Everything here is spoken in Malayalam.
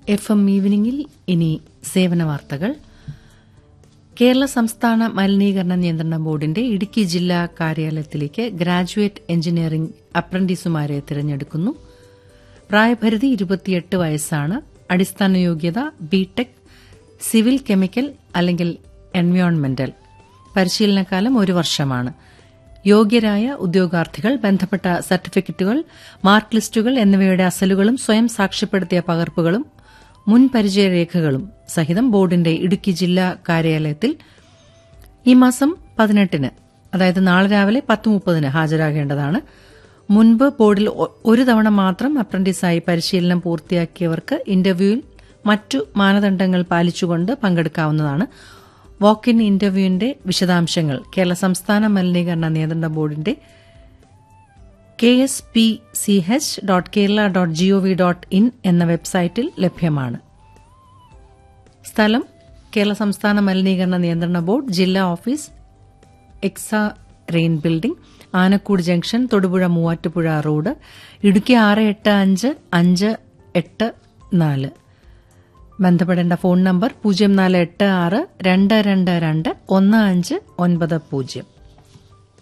എഫ് എം ഈവനിങ്ങിൽ ഇനി സേവന വാർത്തകൾ കേരള സംസ്ഥാന മലിനീകരണ നിയന്ത്രണ ബോർഡിന്റെ ഇടുക്കി ജില്ലാ കാര്യാലയത്തിലേക്ക് ഗ്രാജുവേറ്റ് എഞ്ചിനീയറിംഗ് അപ്രന്റീസുമാരെ തിരഞ്ഞെടുക്കുന്നു പ്രായപരിധി ഇരുപത്തിയെട്ട് വയസ്സാണ് അടിസ്ഥാന യോഗ്യത ബിടെക് സിവിൽ കെമിക്കൽ അല്ലെങ്കിൽ എൻവയോൺമെന്റൽ പരിശീലനകാലം ഒരു വർഷമാണ് യോഗ്യരായ ഉദ്യോഗാർത്ഥികൾ ബന്ധപ്പെട്ട സർട്ടിഫിക്കറ്റുകൾ മാർക്ക് ലിസ്റ്റുകൾ എന്നിവയുടെ അസലുകളും സ്വയം സാക്ഷ്യപ്പെടുത്തിയ പകർപ്പുകളും മുൻ പരിചയരേഖകളും സഹിതം ബോർഡിന്റെ ഇടുക്കി ജില്ലാ കാര്യാലയത്തിൽ ഈ മാസം പതിനെട്ടിന് അതായത് നാളെ രാവിലെ പത്ത് മുപ്പതിന് ഹാജരാകേണ്ടതാണ് മുൻപ് ബോർഡിൽ ഒ- ഒരു തവണ മാത്രം അപ്രന്റീസായി പരിശീലനം പൂർത്തിയാക്കിയവർക്ക് ഇന്റർവ്യൂവിൽ മറ്റു മാനദണ്ഡങ്ങൾ പാലിച്ചുകൊണ്ട് പങ്കെടുക്കാവുന്നതാണ് വാക്ക് ഇൻ ഇന്റർവ്യൂവിന്റെ വിശദാംശങ്ങൾ കേരള സംസ്ഥാന മലിനീകരണ നിയന്ത്രണ ബോർഡിന്റെ K S P C H dot Kerala dot G O V dot in എന്ന വെബ്സൈറ്റിൽ ലഭ്യമാണ് സ്ഥലം കേരള സംസ്ഥാന മലിനീകരണ നിയന്ത്രണ ബോർഡ് ജില്ലാ ഓഫീസ് എക്സ റെയിൻ building Anakkoodu junction Thodupuzha Muvattupuzha road Idukki ആറ് എട്ട് അഞ്ച് അഞ്ച് എട്ട് നാല് ബന്ധപ്പെടേണ്ട ഫോൺ നമ്പർ പൂജ്യം നാല് എട്ട് ആറ് രണ്ട് രണ്ട് രണ്ട് ഒന്ന് അഞ്ച് ഒൻപത് പൂജ്യം